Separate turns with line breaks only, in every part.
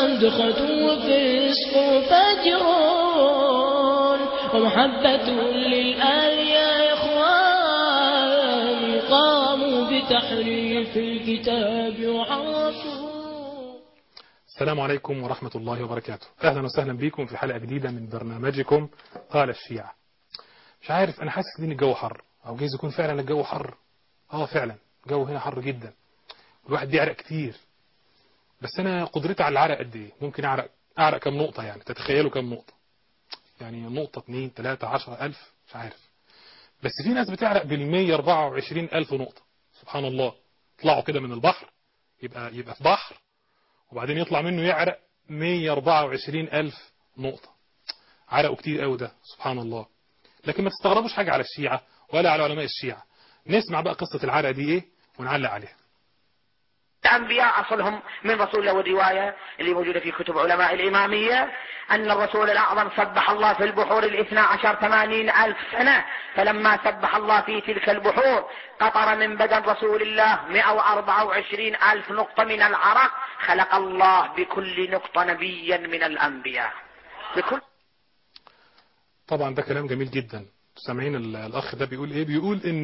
زندقة وفسق وفجرون ومحبة للآل يا إخوان قاموا بتحريف الكتاب وحرفوه
السلام عليكم ورحمة الله وبركاته أهلا وسهلا بكم في حلقة جديدة من برنامجكم قال الشيعة مش عارف أنا حاسس إن الجو حر أو جايز يكون فعلا الجو حر اه فعلا الجو هنا حر جدا الواحد بيعرق كتير بس أنا قدرتي على العرق قد إيه ممكن أعرق أعرق كم نقطة يعني تتخيلوا كم نقطة يعني نقطة اتنين تلاتة عشرة ألف مش عارف بس في ناس بتعرق بالمية أربعة وعشرين ألف نقطة سبحان الله يطلعوا كده من البحر يبقى يبقى في بحر وبعدين يطلع منه يعرق 124 ألف نقطة عرقوا كتير قوي ده سبحان الله لكن ما تستغربوش حاجة على الشيعة ولا على علماء الشيعة نسمع بقى قصة العرق دي ايه ونعلق عليها
الأنبياء أصلهم من رسول الله والرواية اللي موجودة في كتب علماء الإمامية أن الرسول الأعظم سبح الله في البحور الاثنى عشر ثمانين ألف سنة فلما سبح الله في تلك البحور قطر من بدن رسول الله 124 ألف نقطة من العرق خلق الله بكل نقطة نبيا من الأنبياء بكل
طبعا ده كلام جميل جدا سامعين ال- الأخ ده بيقول إيه بيقول إن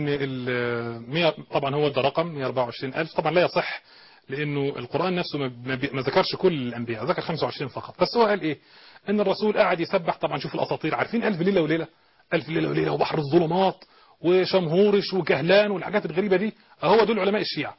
ال 100 طبعا هو ده رقم 124 ألف طبعا لا يصح لأنه القرآن نفسه ما ما بي- ما ذكرش كل الأنبياء ذكر 25 فقط بس هو قال إيه إن الرسول قاعد يسبح طبعا شوف الأساطير عارفين ألف ليلة وليلة ألف ليلة وليلة وبحر الظلمات وشمهورش وكهلان والحاجات الغريبة دي هو دول علماء الشيعة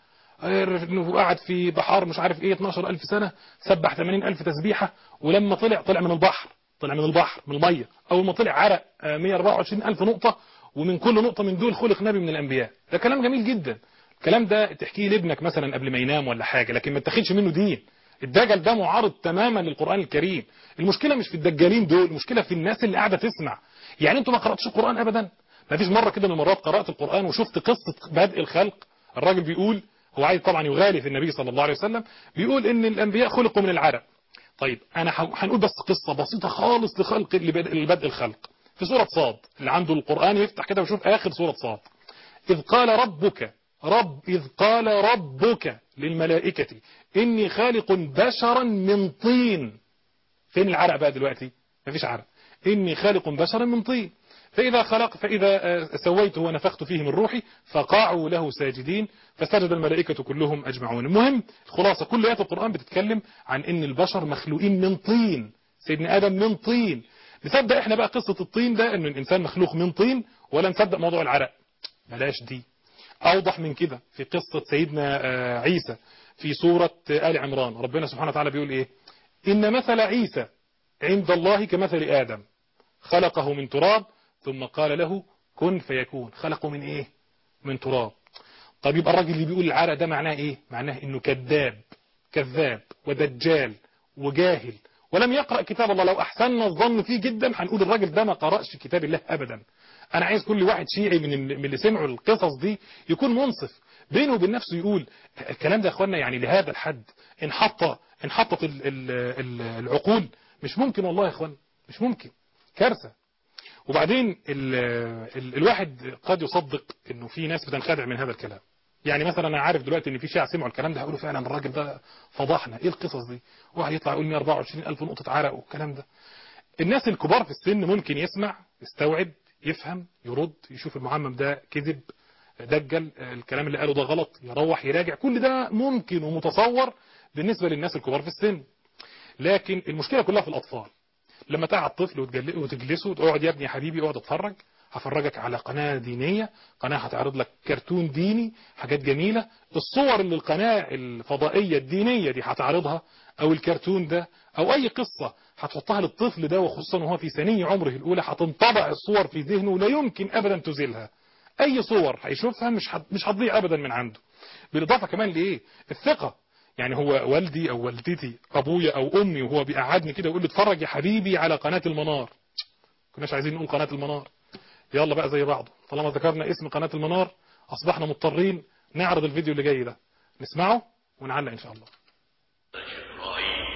انه قعد في بحار مش عارف ايه 12 ألف سنة سبح 80 ألف تسبيحة ولما طلع طلع من البحر طلع من البحر من المية أول ما طلع عرق آه، 124 ألف نقطة ومن كل نقطة من دول خلق نبي من الأنبياء ده كلام جميل جدا الكلام ده تحكيه لابنك مثلا قبل ما ينام ولا حاجة لكن ما تاخدش منه دين الدجل ده معارض تماما للقرآن الكريم المشكلة مش في الدجالين دول المشكلة في الناس اللي قاعدة تسمع يعني انتوا ما قرأتش القرآن أبدا ما فيش مرة كده من المرات قرأت القرآن وشفت قصة بدء الخلق الراجل بيقول هو عايز طبعا يغالي في النبي صلى الله عليه وسلم بيقول ان الأنبياء خلقوا من العرق طيب انا ح- هنقول بس قصة بسيطة خالص لخلق لبدء لبدء الخلق في سورة صاد اللي عنده القرآن يفتح كده ويشوف آخر سورة صاد إذ قال ربك رب إذ قال ربك للملائكة إني خالق بشرا من طين فين العرق بقى دلوقتي مفيش عرق إني خالق بشرا من طين فإذا خلق فإذا آه، سويته ونفخت فيه من روحي فقعوا له ساجدين فسجد الملائكة كلهم أجمعون المهم الخلاصة كل آيات القرآن بتتكلم عن إن البشر مخلوقين من طين سيدنا آدم من طين نصدق إحنا بقى قصة الطين ده إن الإنسان مخلوق من طين ولا نصدق موضوع العرق بلاش دي أوضح من كده في قصة سيدنا آه، عيسى في سورة آه، آل عمران ربنا سبحانه وتعالى بيقول إيه إن مثل عيسى عند الله كمثل آدم خلقه من تراب ثم قال له كن فيكون خلقه من إيه من تراب طب يبقى الراجل اللي بيقول العرق ده معناه إيه معناه إنه كذاب كذاب ودجال وجاهل ولم يقرأ كتاب الله لو أحسننا الظن فيه جدا هنقول الراجل ده ما قرأش كتاب الله أبدا أنا عايز كل واحد شيعي من ال- من اللي سمعوا القصص دي يكون منصف بينه وبين نفسه يقول الكلام ده يا اخوانا يعني لهذا الحد انحط انحطت ال- ال- ال- العقول مش ممكن والله يا اخوانا مش ممكن كارثة وبعدين ال ال الواحد قد يصدق انه في ناس بتنخدع من هذا الكلام يعني مثلا انا عارف دلوقتي ان في شيعة سمعوا الكلام ده هيقولوا فعلا الراجل ده فضحنا ايه القصص دي واحد يطلع يقول 124 الف نقطة عرق والكلام ده الناس الكبار في السن ممكن يسمع يستوعب يفهم يرد يشوف المعمم ده كذب دجل الكلام اللي قاله ده غلط يروح يراجع كل ده ممكن ومتصور بالنسبة للناس الكبار في السن لكن المشكلة كلها في الأطفال لما تقعد طفل وتجل- وتجلسه تقعد يا ابني يا حبيبي اقعد اتفرج هفرجك على قناة دينية قناة هتعرض لك كرتون ديني حاجات جميلة الصور اللي القناة الفضائية الدينية دي هتعرضها او الكرتون ده او اي قصة هتحطها للطفل ده وخصوصا وهو في ثاني عمره الاولى هتنطبع الصور في ذهنه لا يمكن ابدا تزيلها اي صور هيشوفها مش هت- مش هتضيع ابدا من عنده بالاضافة كمان لايه الثقة يعني هو والدي او والدتي ابويا او امي وهو بيقعدني كده ويقول لي اتفرج يا حبيبي على قناة المنار كناش عايزين نقول قناة المنار يلا بقى زي بعضه طالما ذكرنا اسم قناة المنار اصبحنا مضطرين نعرض الفيديو اللي جاي ده نسمعه ونعلق ان شاء الله
جبرائيل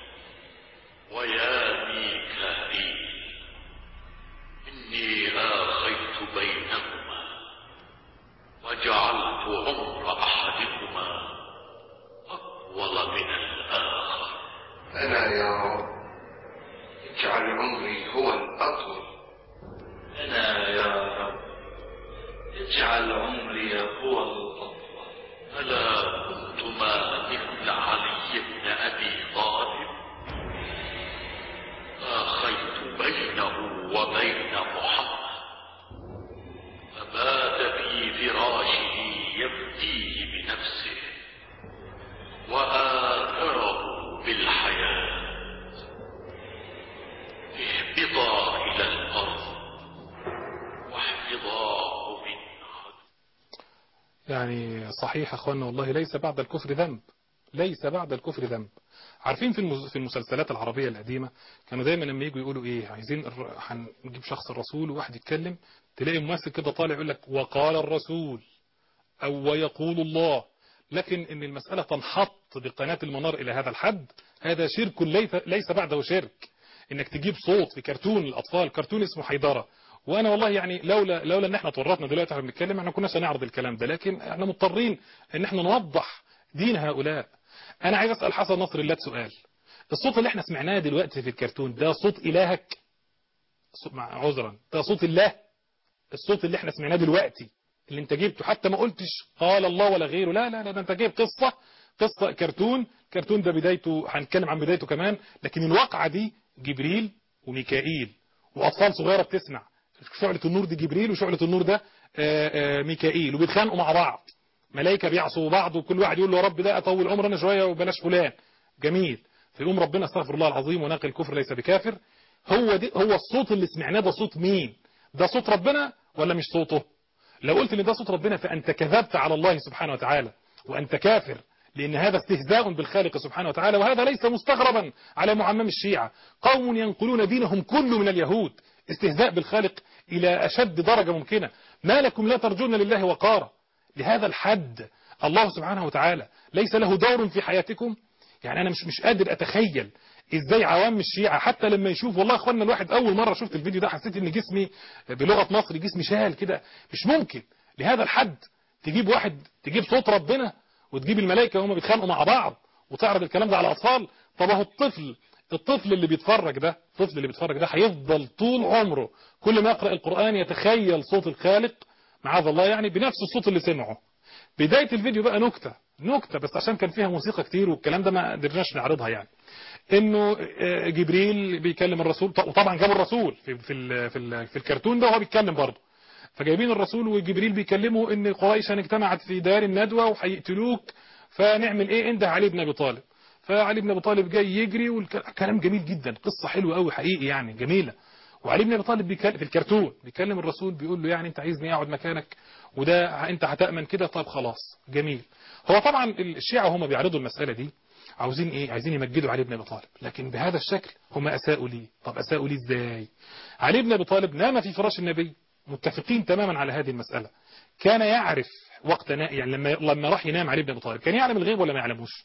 ويا ميكائيل إني آخيت بينهما وجعلت عمر أحدهما أطول من الآخر
أنا يا رب اجعل عمري هو الأطول
أنا يا رب اجعل عمري هو الأطول ألا كنتما مثل علي بن أبي طالب آخيت بينه وبين محمد فبات في فراشه يفديه بنفسه وآثره بالحياة اهبطا إلى الأرض واحفظاه من عدو
يعني صحيح اخوانا والله ليس بعد الكفر ذنب ليس بعد الكفر ذنب عارفين في المز- في المسلسلات العربية القديمة كانوا دايما لما يجوا يقولوا ايه عايزين الر- هنجيب شخص الرسول وواحد يتكلم تلاقي ممثل كده طالع يقول لك وقال الرسول او ويقول الله لكن ان المسألة تنحط بقناة المنار الى هذا الحد هذا شرك ليس ليس بعده شرك انك تجيب صوت في كرتون الاطفال كرتون اسمه حيدرة وانا والله يعني لولا لولا ان احنا اتورطنا دلوقتي احنا بنتكلم احنا كناش هنعرض الكلام ده لكن احنا مضطرين ان احنا نوضح دين هؤلاء انا عايز اسال حسن نصر الله سؤال الصوت اللي احنا سمعناه دلوقتي في الكرتون ده صوت الهك صوت- مع عذرا ده صوت الله الصوت اللي احنا سمعناه دلوقتي اللي انت جبته حتى ما قلتش قال الله ولا غيره لا لا لا ده انت جايب قصة قصة كرتون كرتون ده بدايته هنتكلم عن بدايته كمان لكن الواقعة دي جبريل وميكائيل وأطفال صغيرة بتسمع شعلة النور دي جبريل وشعلة النور ده آه، آه، ميكائيل وبيتخانقوا مع بعض ملائكة بيعصوا بعض وكل واحد يقول له يا رب ده أطول عمرنا شوية وبلاش فلان جميل فيقوم ربنا استغفر الله العظيم وناقل الكفر ليس بكافر هو دي هو الصوت اللي سمعناه ده صوت مين ده صوت ربنا ولا مش صوته لو قلت ان ده صوت ربنا فأنت كذبت على الله سبحانه وتعالى وأنت كافر لأن هذا استهزاء بالخالق سبحانه وتعالى وهذا ليس مستغربا على معمم الشيعة قوم ينقلون دينهم كله من اليهود استهزاء بالخالق إلى أشد درجة ممكنة ما لكم لا ترجون لله وقارا لهذا الحد الله سبحانه وتعالى ليس له دور في حياتكم يعني أنا مش مش قادر أتخيل ازاي عوام الشيعة حتى لما يشوف والله يا اخوانا الواحد اول مرة شفت الفيديو ده حسيت ان جسمي بلغة مصر جسمي شال كده مش ممكن لهذا الحد تجيب واحد تجيب صوت ربنا وتجيب الملائكة وهم بيتخانقوا مع بعض وتعرض الكلام ده على اطفال طب اهو الطفل الطفل اللي بيتفرج ده الطفل اللي بيتفرج ده هيفضل طول عمره كل ما يقرأ القرآن يتخيل صوت الخالق معاذ الله يعني بنفس الصوت اللي سمعه بداية الفيديو بقى نكتة نكتة بس عشان كان فيها موسيقى كتير والكلام ده ما قدرناش نعرضها يعني انه آه، جبريل بيكلم الرسول ط- وطبعا جابوا الرسول في في ال- في, ال- في الكرتون ده وهو بيتكلم برضه فجايبين الرسول وجبريل بيكلمه ان قريش اجتمعت في دار الندوة وهيقتلوك فنعمل ايه انده علي بن ابي طالب فعلي بن ابي طالب جاي يجري والكلام جميل جدا قصة حلوة قوي حقيقي يعني جميلة وعلي بن ابي طالب بيكلم في الكرتون بيكلم الرسول بيقول له يعني انت عايزني اقعد مكانك وده انت هتأمن كده طب خلاص جميل هو طبعا الشيعة هم بيعرضوا المسألة دي عاوزين ايه عايزين يمجدوا علي بن ابي طالب لكن بهذا الشكل هم اساءوا ليه طب اساءوا ليه ازاي علي بن ابي طالب نام في فراش النبي متفقين تماما على هذه المسألة كان يعرف وقت نا... يعني لما لما راح ينام علي بن ابي طالب كان يعلم الغيب ولا ما يعلموش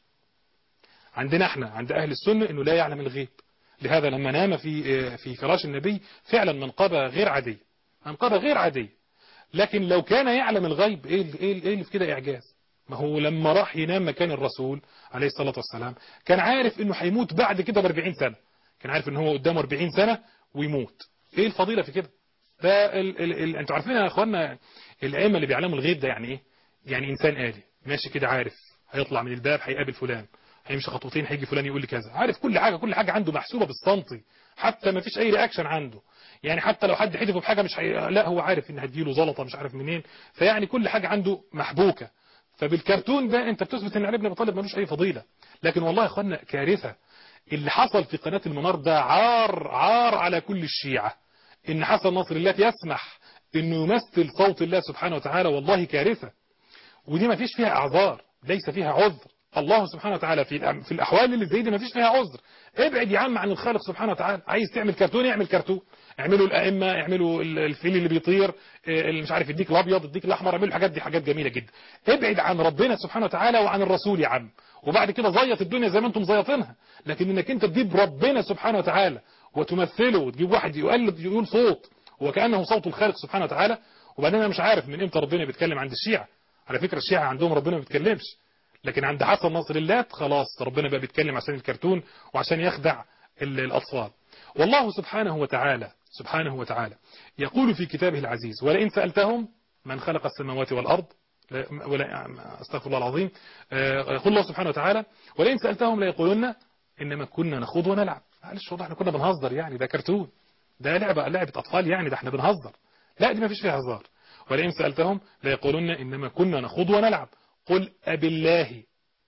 عندنا احنا عند اهل السنة انه لا يعلم الغيب لهذا لما نام في في فراش النبي فعلا منقبة غير عادية منقبة غير عادية لكن لو كان يعلم الغيب ايه ال- ايه ال- ايه اللي في كده اعجاز ما هو لما راح ينام مكان الرسول عليه الصلاة والسلام كان عارف انه هيموت بعد كده ب 40 سنة كان عارف ان هو قدامه 40 سنة ويموت ايه الفضيلة في كده ده ال ال ال انتوا عارفين يا اخوانا الائمه اللي بيعلموا الغيب ده يعني ايه يعني انسان آلي ماشي كده عارف هيطلع من الباب هيقابل فلان هيمشي خطوتين هيجي فلان يقول لي كذا عارف كل حاجة كل حاجة عنده محسوبة بالسنتي حتى ما فيش اي رياكشن عنده يعني حتى لو حد حدفه بحاجة مش حي... لا هو عارف ان هتجيله زلطة مش عارف منين فيعني كل حاجة عنده محبوكة فبالكرتون ده انت بتثبت ان علي بن ابي طالب ملوش اي فضيلة لكن والله يا اخوانا كارثة اللي حصل في قناة المنار ده عار عار على كل الشيعة ان حسن نصر الله يسمح انه يمثل صوت الله سبحانه وتعالى والله كارثة ودي ما فيش فيها اعذار ليس فيها عذر الله سبحانه وتعالى في الأم- في الاحوال اللي زي دي ما فيش فيها عذر ابعد يا عم عن الخالق سبحانه وتعالى عايز تعمل كرتون اعمل كرتون اعملوا الائمه اعملوا ال- الفيل اللي بيطير إيه، اللي مش عارف الديك الابيض الديك الاحمر اعملوا الحاجات دي حاجات جميله جدا ابعد عن ربنا سبحانه وتعالى وعن الرسول يا عم وبعد كده زيط الدنيا زي ما انتم زيطينها لكن انك انت تجيب ربنا سبحانه وتعالى وتمثله وتجيب واحد يقلد يقول صوت وكانه صوت الخالق سبحانه وتعالى وبعدين انا مش عارف من امتى ربنا بيتكلم عند الشيعة على فكرة الشيعة عندهم ربنا ما بيتكلمش لكن عند حسن نصر الله خلاص ربنا بقى بيتكلم عشان الكرتون وعشان يخدع ال- الأطفال والله سبحانه وتعالى سبحانه وتعالى يقول في كتابه العزيز ولئن سألتهم من خلق السماوات والأرض لا- ولا استغفر الله العظيم آه، يقول الله سبحانه وتعالى ولئن سألتهم ليقولن إنما كنا نخوض ونلعب معلش والله احنا كنا بنهزر يعني ده كرتون ده لعبة لعبة أطفال يعني ده احنا بنهزر لا دي ما فيش فيها هزار ولئن سألتهم ليقولن إنما كنا نخوض ونلعب قل أبالله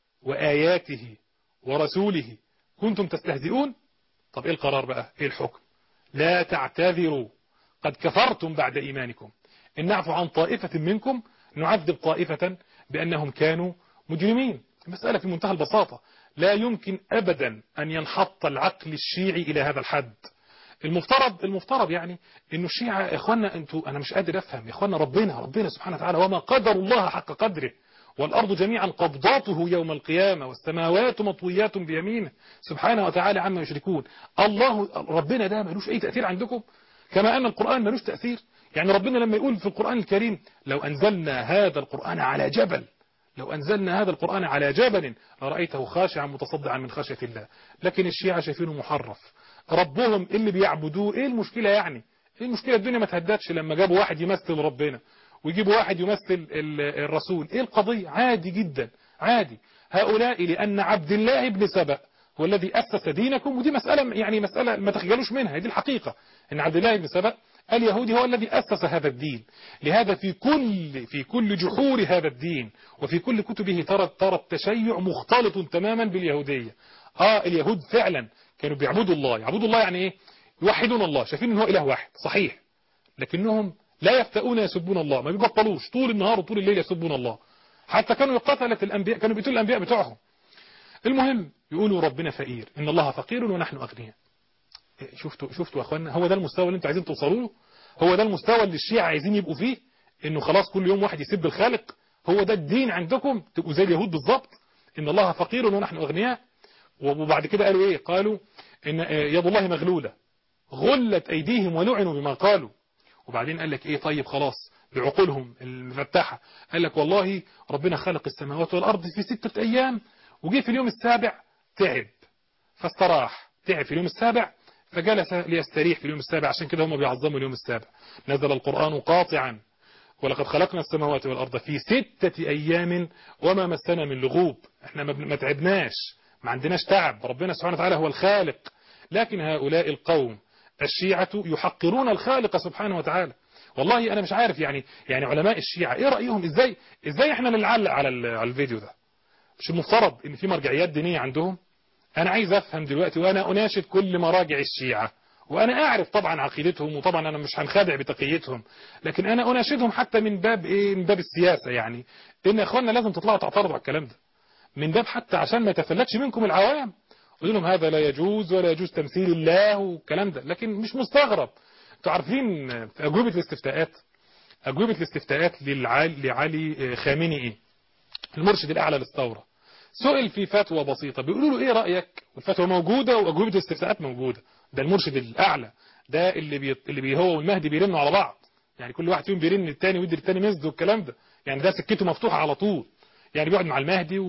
وآياته ورسوله كنتم تستهزئون طب إيه القرار بقى إيه الحكم لا تعتذروا قد كفرتم بعد إيمانكم إن نعفو عن طائفة منكم نعذب طائفة بأنهم كانوا مجرمين المسألة في منتهى البساطة لا يمكن أبدا أن ينحط العقل الشيعي إلى هذا الحد المفترض المفترض يعني انه الشيعة يا اخوانا انتوا انا مش قادر افهم يا اخوانا ربنا ربنا سبحانه وتعالى وما قدر الله حق قدره والارض جميعا قبضاته يوم القيامة والسماوات مطويات بيمينه سبحانه وتعالى عما يشركون الله ربنا ده ملوش اي تأثير عندكم كما ان القرآن ملوش تأثير يعني ربنا لما يقول في القرآن الكريم لو انزلنا هذا القرآن على جبل لو أنزلنا هذا القرآن على جبل لرأيته خاشعا متصدعا من خشية الله لكن الشيعة شايفينه محرف ربهم اللي بيعبدوه ايه المشكلة يعني ايه المشكلة الدنيا ما تهددش لما جابوا واحد يمثل ربنا ويجيبوا واحد يمثل ال- الرسول ايه القضية عادي جدا عادي هؤلاء لأن عبد الله بن سبأ هو الذي أسس دينكم ودي مسألة يعني مسألة ما تخجلوش منها دي الحقيقة ان عبد الله بن سبأ اليهودي هو الذي أسس هذا الدين لهذا في كل في كل جحور هذا الدين وفي كل كتبه ترى ترى التشيع مختلط تماما باليهودية اه اليهود فعلا كانوا بيعبدوا الله يعبدوا الله يعني ايه يوحدون الله شايفين ان هو اله واحد صحيح لكنهم لا يفتؤون يسبون الله ما بيبطلوش طول النهار وطول الليل يسبون الله حتى كانوا قتلة الانبياء كانوا بيقتلوا الانبياء بتوعهم المهم يقولوا ربنا فقير ان الله فقير ونحن اغنياء شفتوا شفتوا يا اخوانا هو ده المستوى اللي انتوا عايزين توصلوا له هو ده المستوى اللي الشيعة عايزين يبقوا فيه انه خلاص كل يوم واحد يسب الخالق هو ده الدين عندكم تبقوا زي اليهود بالظبط ان الله فقير ونحن اغنياء وبعد كده قالوا ايه قالوا ان يد الله مغلولة غلت ايديهم ولعنوا بما قالوا وبعدين قال لك ايه طيب خلاص بعقولهم المفتحة قال لك والله ربنا خلق السماوات والارض في ستة ايام وجي في اليوم السابع تعب فاستراح تعب في اليوم السابع فجلس ليستريح في اليوم السابع عشان كده هم بيعظموا اليوم السابع نزل القرآن قاطعا ولقد خلقنا السماوات والأرض في ستة أيام وما مسنا من لغوب احنا ما بن- ما تعبناش ما عندناش تعب ربنا سبحانه وتعالى هو الخالق لكن هؤلاء القوم الشيعة يحقرون الخالق سبحانه وتعالى والله أنا مش عارف يعني يعني علماء الشيعة إيه رأيهم إزاي إزاي إحنا اللي نعلق على ال- على الفيديو ده مش المفترض إن في مرجعيات دينية عندهم أنا عايز أفهم دلوقتي وأنا أناشد كل مراجع الشيعة وأنا أعرف طبعا عقيدتهم وطبعا أنا مش هنخدع بتقيتهم لكن أنا أناشدهم حتى من باب إيه من باب السياسة يعني إن يا إخواننا لازم تطلعوا تعترضوا على الكلام ده من باب حتى عشان ما يتفلتش منكم العوام قولوا لهم هذا لا يجوز ولا يجوز تمثيل الله والكلام ده لكن مش مستغرب انتوا عارفين في أجوبة الاستفتاءات أجوبة الاستفتاءات للعالي لعلي خامنئي إيه؟ المرشد الأعلى للثورة سئل في فتوى بسيطة بيقولوا له ايه رأيك والفتوى موجودة وأجوبة الاستفتاءات موجودة ده المرشد الأعلى ده اللي بي... اللي بي هو والمهدي بيرنوا على بعض يعني كل واحد فيهم بيرن التاني ويدي التاني مزد والكلام ده يعني ده سكته مفتوحة على طول يعني بيقعد مع المهدي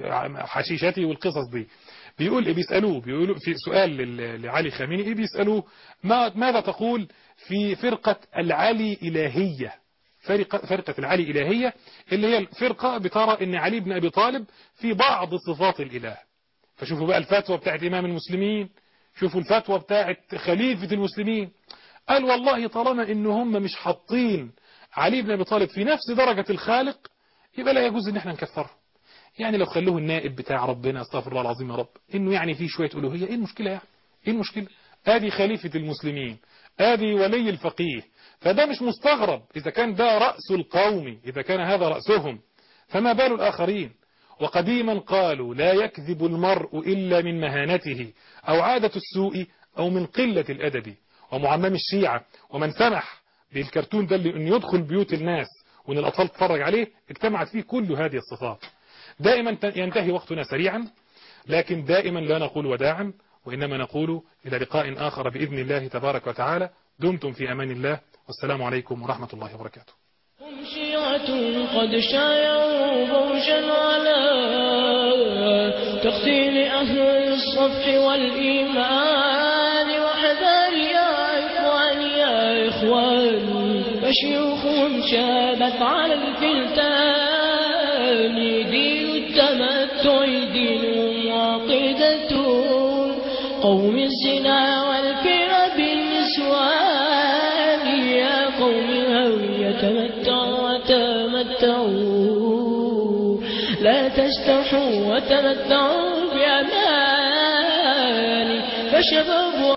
وحشيشاتي والقصص دي بيقول بيسألوه بيقولوا في سؤال لل- لعلي خامنئي إيه بيسألوه ما ماذا تقول في فرقة العلي إلهية فرقة, فرقة العلي إلهية اللي هي الفرقة بترى ان علي بن أبي طالب في بعض صفات الإله فشوفوا بقى الفتوى بتاعت إمام المسلمين شوفوا الفتوى بتاعت خليفة المسلمين قال والله طالما ان هم مش حاطين علي بن أبي طالب في نفس درجة الخالق يبقى لا يجوز ان احنا نكفره يعني لو خلوه النائب بتاع ربنا استغفر الله العظيم يا رب انه يعني فيه شوية ألوهية ايه المشكلة يعني ايه المشكلة ادي خليفة المسلمين ادي ولي الفقيه فده مش مستغرب اذا كان ده رأس القوم اذا كان هذا رأسهم فما بال الاخرين وقديما قالوا لا يكذب المرء إلا من مهانته أو عادة السوء أو من قلة الأدب ومعمم الشيعة ومن سمح بالكرتون ده اللي أن يدخل بيوت الناس وأن الأطفال تتفرج عليه اجتمعت فيه كل هذه الصفات دائما ينتهي وقتنا سريعا لكن دائما لا نقول وداعا وإنما نقول إلى لقاء آخر بإذن الله تبارك وتعالى دمتم في أمان الله والسلام عليكم ورحمة الله وبركاته
هم شيعة قد شايعوا بوشا على تقتيل أهل الصفح والإيمان وحذار يا إخوان يا إخوان فشيوخهم شابت على الفلتان دين التمتع دين وعقيدة قوم الزنا والكرة بالنسوان يا قوم هوي تمتعوا وتمتعوا لا تستحوا وتمتعوا بأمان فشباب